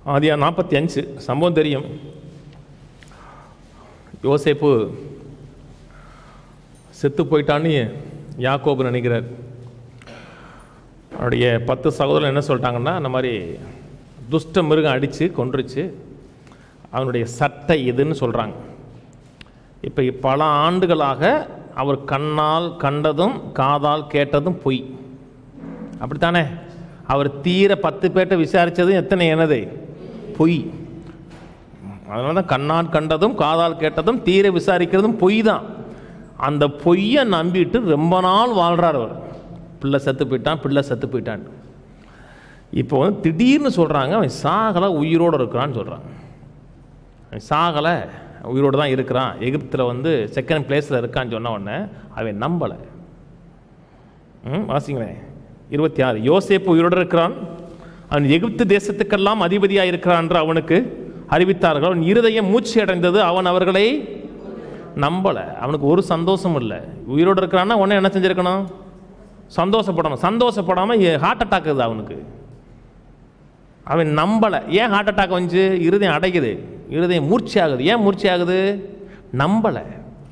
ஆதியா நாற்பத்தி அஞ்சு சம்பவம் தெரியும் யோசேப்பு செத்து போயிட்டான்னு யாக்கோபு நினைக்கிறார் அவருடைய பத்து சகோதரர் என்ன சொல்லிட்டாங்கன்னா இந்த மாதிரி துஷ்ட மிருகம் அடித்து கொன்றுச்சு அவனுடைய சட்டை இதுன்னு சொல்கிறாங்க இப்போ பல ஆண்டுகளாக அவர் கண்ணால் கண்டதும் காதால் கேட்டதும் பொய் அப்படித்தானே அவர் தீர பத்து பேர்ட்ட விசாரித்ததும் எத்தனை எனது பொய் அதனால தான் கண்ணால் கண்டதும் காதால் கேட்டதும் தீர விசாரிக்கிறதும் பொய் தான் அந்த பொய்யை நம்பிட்டு ரொம்ப நாள் வாழ்கிறார் அவர் பிள்ளை செத்து போயிட்டான் பிள்ளை செத்து போயிட்டான் இப்போ வந்து திடீர்னு சொல்கிறாங்க அவன் சாகலை உயிரோடு இருக்கிறான்னு சொல்கிறாங்க அவன் சாகலை உயிரோடு தான் இருக்கிறான் எகிப்தில் வந்து செகண்ட் பிளேஸில் இருக்கான்னு சொன்ன உடனே அவன் நம்பலை ம் வாசிங்களேன் இருபத்தி ஆறு யோசேப்பு உயிரோடு இருக்கிறான் அவன் எகிப்து தேசத்துக்கெல்லாம் அதிபதியாக இருக்கிறான் என்று அவனுக்கு அறிவித்தார்கள் அவன் இருதயம் மூச்சு அடைந்தது அவன் அவர்களை நம்பலை அவனுக்கு ஒரு சந்தோஷம் இல்லை உயிரோடு இருக்கிறான்னா உடனே என்ன செஞ்சிருக்கணும் சந்தோஷப்படணும் சந்தோஷப்படாமல் ஹார்ட் அட்டாக் இது அவனுக்கு அவன் நம்பலை ஏன் ஹார்ட் அட்டாக் வந்துச்சு இருதயம் அடைக்குது இருதயம் மூர்ச்சி ஆகுது ஏன் மூர்ச்சி ஆகுது நம்பலை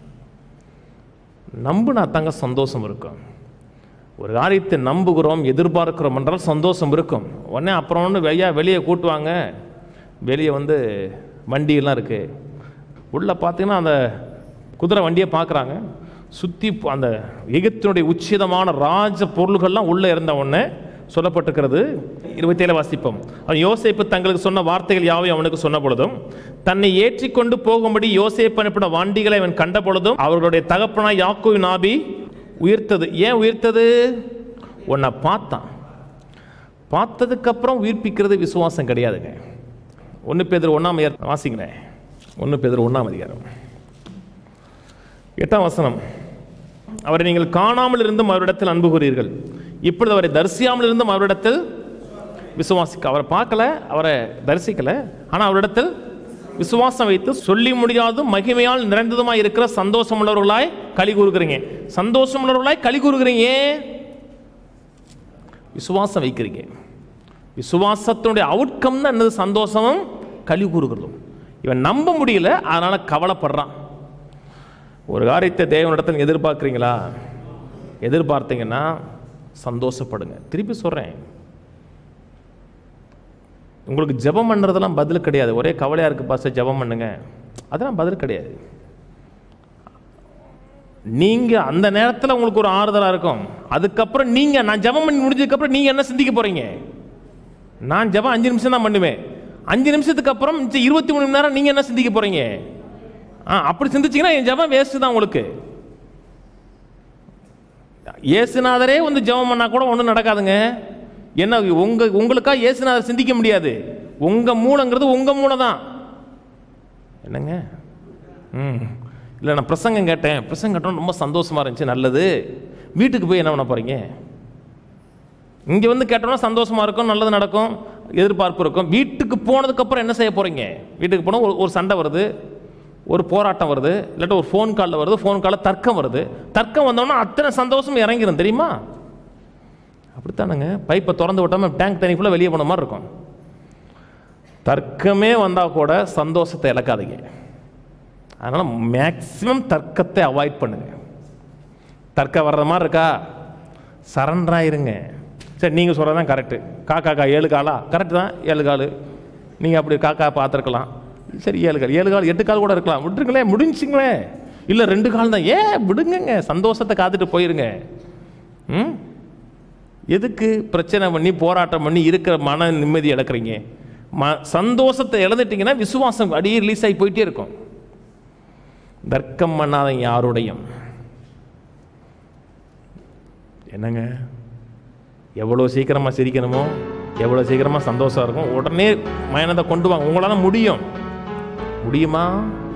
நம்புனா தாங்க சந்தோஷம் இருக்கும் ஒரு காரியத்தை நம்புகிறோம் எதிர்பார்க்கிறோம் என்றால் சந்தோஷம் இருக்கும் உடனே அப்புறம் ஒன்று வெளியே வெளியே கூட்டுவாங்க வெளியே வந்து வண்டியெல்லாம் இருக்குது உள்ளே பார்த்தீங்கன்னா அந்த குதிரை வண்டியை பார்க்குறாங்க சுற்றி அந்த எகிப்தினுடைய உச்சிதமான ராஜ பொருள்கள்லாம் உள்ளே இருந்த உடனே சொல்லப்பட்டிருக்கிறது இருபத்தேழு வாசிப்போம் அவன் யோசேப்பு தங்களுக்கு சொன்ன வார்த்தைகள் யாவையும் அவனுக்கு சொன்ன பொழுதும் தன்னை ஏற்றிக்கொண்டு போகும்படி யோசேப்பு அனுப்பின வண்டிகளை அவன் கண்ட பொழுதும் அவர்களுடைய தகப்பனா யாக்கோ நாபி உயிர்த்தது ஏன் உயிர்த்தது உன்னை பார்த்தான் பார்த்ததுக்கப்புறம் உயிர்ப்பிக்கிறது விசுவாசம் கிடையாதுங்க ஒன்று பேதர் ஒன்றாம் அதிகாரம் வாசிங்களேன் ஒன்று பேதர் ஒன்றாம் அதிகாரம் எட்டாம் வசனம் அவரை நீங்கள் காணாமல் இருந்தும் அவரிடத்தில் அன்பு கூறீர்கள் இப்பொழுது அவரை தரிசியாமல் இருந்தும் அவரிடத்தில் விசுவாசிக்க அவரை பார்க்கல அவரை தரிசிக்கல ஆனால் அவரிடத்தில் விசுவாசம் வைத்து சொல்லி முடியாதும் மகிமையால் நிறைந்ததுமாய் இருக்கிற சந்தோஷம் உள்ளவர்களாய் களி கூறுகிறீங்க சந்தோஷம் உள்ளவர்களாய் களி கூறுகிறீங்க விசுவாசம் வைக்கிறீங்க விசுவாசத்தினுடைய அவுட்கம் தான் என்னது சந்தோஷமும் களி கூறுகிறதும் இவன் நம்ப முடியல அதனால கவலைப்படுறான் ஒரு காரியத்தை தேவனிடத்தில் எதிர்பார்க்குறீங்களா எதிர்பார்த்தீங்கன்னா சந்தோஷப்படுங்க திருப்பி சொல்கிறேன் உங்களுக்கு ஜெபம் பண்ணுறதெல்லாம் பதில் கிடையாது ஒரே கவலையாக இருக்குது பாச ஜெபம் பண்ணுங்க அதெல்லாம் பதில் கிடையாது நீங்கள் அந்த நேரத்தில் உங்களுக்கு ஒரு ஆறுதலாக இருக்கும் அதுக்கப்புறம் நீங்கள் நான் ஜெபம் பண்ணி முடிஞ்சதுக்கப்புறம் நீங்கள் என்ன சிந்திக்க போகிறீங்க நான் ஜெபம் அஞ்சு நிமிஷம் தான் பண்ணுவேன் அஞ்சு நிமிஷத்துக்கு அப்புறம் மிச்சம் இருபத்தி மூணு மணி நேரம் நீங்கள் என்ன சிந்திக்க போகிறீங்க ஆ அப்படி சிந்திச்சிங்கன்னா என் ஜெபம் வேஸ்ட்டு தான் உங்களுக்கு இயேசுநாதரே வந்து ஜெபம் பண்ணால் கூட ஒன்றும் நடக்காதுங்க என்ன உங்க உங்களுக்கா இயேசுநாதர் சிந்திக்க முடியாது உங்க மூலங்கிறது உங்க மூலம் தான் என்னங்க ம் இல்லை நான் பிரசங்கம் கேட்டேன் பிரசங்கம் கேட்டோம் ரொம்ப சந்தோஷமா இருந்துச்சு நல்லது வீட்டுக்கு போய் என்ன பண்ண போறீங்க இங்கே வந்து கேட்டோம்னா சந்தோஷமா இருக்கும் நல்லது நடக்கும் எதிர்பார்ப்பு இருக்கும் வீட்டுக்கு போனதுக்கப்புறம் என்ன செய்ய போறீங்க வீட்டுக்கு போனால் ஒரு ஒரு சண்டை வருது ஒரு போராட்டம் வருது இல்லாட்டி ஒரு ஃபோன் காலில் வருது ஃபோன் காலில் தர்க்கம் வருது தர்க்கம் வந்தோன்னா அத்தனை சந்தோஷம் இறங்கிடும் தெரியுமா அப்படித்தானுங்க பைப்பை திறந்து விட்டாமல் டேங்க் தண்ணி ஃபுல்லாக வெளியே போன மாதிரி இருக்கும் தர்க்கமே வந்தால் கூட சந்தோஷத்தை இழக்காதீங்க அதனால் மேக்சிமம் தர்க்கத்தை அவாய்ட் பண்ணுங்க தர்க்கம் வர்ற மாதிரி இருக்கா சரண்டராயிருங்க சரி நீங்கள் சொல்கிறது தான் கரெக்டு காக்கா கா ஏழு காலா கரெக்டு தான் ஏழு கால் நீங்கள் அப்படி காக்கா பார்த்துருக்கலாம் சரி ஏழு கால் ஏழு கால் எட்டு கால் கூட இருக்கலாம் விட்டுருங்களேன் முடிஞ்சுங்களே இல்லை ரெண்டு கால் தான் ஏன் விடுங்கங்க சந்தோஷத்தை காத்துட்டு போயிருங்க ம் எதுக்கு பிரச்சனை பண்ணி போராட்டம் பண்ணி இருக்கிற மன நிம்மதி இழக்கிறீங்க ம சந்தோஷத்தை இழந்துட்டீங்கன்னா விசுவாசம் அடியே ரிலீஸ் ஆகி போயிட்டே இருக்கும் தர்க்கம் பண்ணாதீங்க யாருடையும் என்னங்க எவ்வளோ சீக்கிரமாக சிரிக்கணுமோ எவ்வளோ சீக்கிரமாக சந்தோஷம் இருக்கும் உடனே மயனத்தை கொண்டு வாங்க உங்களால் முடியும் முடியுமா